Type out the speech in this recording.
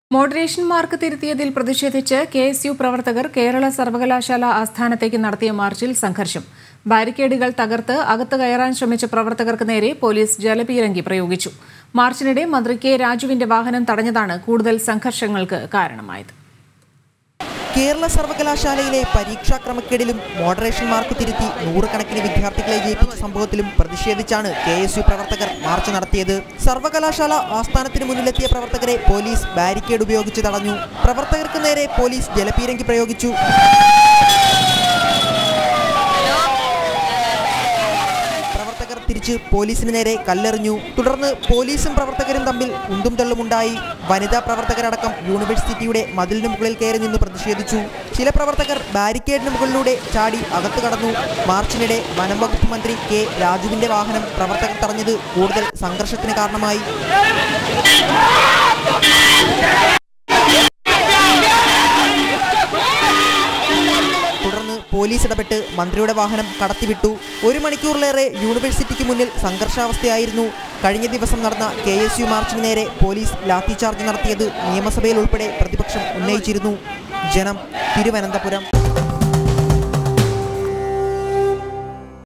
moderation mark തിരുത്തിയതിൽ പ്രതിഷേധിച്ച് K S U പ്രവർത്തകർ കേരള സർവകലാശാല ആസ്ഥാനത്തേക്ക് നടത്തിയ മാർച്ചിൽ സംഘർഷം ബാരിക്കേഡുകൾ തകർത്ത് അകത്ത് കയറാൻ ശ്രമിച്ച പ്രവർത്തകർക്ക് നേരെ പോലീസ് ജലപീരങ്കി പ്രയോഗിച്ചു മാർച്ചിനിടെ മന്ത്രി കെ രാജുവിന്റെ വാഹനം തടഞ്ഞതാണ് കൂടുതൽ സംഘർഷങ്ങൾക്ക് കാരണമായത് കേരള സർവകലാശാലയിലെ പരീക്ഷാ ക്രമക്കേടിലും മോഡറേഷൻ മാർക്ക് തിരുത്തി നൂറുകണക്കിന് വിദ്യാർത്ഥികളെ ജയിപ്പിച്ച സംഭവത്തിലും പ്രതിഷേധിച്ചാണ് കെ എസ് യു പ്രവർത്തകർ മാർച്ച് നടത്തിയത് സർവകലാശാല ആസ്ഥാനത്തിന് മുന്നിലെത്തിയ പ്രവർത്തകരെ പോലീസ് ബാരിക്കേഡ് ഉപയോഗിച്ച് തടഞ്ഞു പ്രവർത്തകർക്ക് നേരെ പോലീസ് ജലപീരങ്കി പ്രയോഗിച്ചു പ്രവർത്തകർ തിരിച്ച് പോലീസിന് നേരെ കല്ലെറിഞ്ഞു തുടർന്ന് പോലീസും പ്രവർത്തകരും തമ്മിൽ ഉന്തും തള്ളുമുണ്ടായി വനിതാ പ്രവർത്തകരടക്കം യൂണിവേഴ്സിറ്റിയുടെ മതിലിന് മുകളിൽ കയറി നിന്ന് പ്രതിഷേധിച്ചു ചില പ്രവർത്തകർ ബാരിക്കേഡിന് മുകളിലൂടെ ചാടി അകത്തു കടന്നു മാർച്ചിനിടെ വനം വകുപ്പ് മന്ത്രി കെ രാജുവിന്റെ വാഹനം പ്രവർത്തകർ തടഞ്ഞത് കൂടുതൽ സംഘർഷത്തിന് കാരണമായി തുടർന്ന് പോലീസ് ഇടപെട്ട് മന്ത്രിയുടെ വാഹനം കടത്തിവിട്ടു ഒരു മണിക്കൂറിലേറെ യൂണിവേഴ്സിറ്റിക്ക് മുന്നിൽ സംഘർഷാവസ്ഥയായിരുന്നു കഴിഞ്ഞ ദിവസം നടന്ന കെ എസ് യു മാർച്ചിന് നേരെ പോലീസ് ലാത്തിചാർജ് നടത്തിയത് നിയമസഭയിൽ ഉൾപ്പെടെ പ്രതിപക്ഷം ഉന്നയിച്ചിരുന്നു ജനം തിരുവനന്തപുരം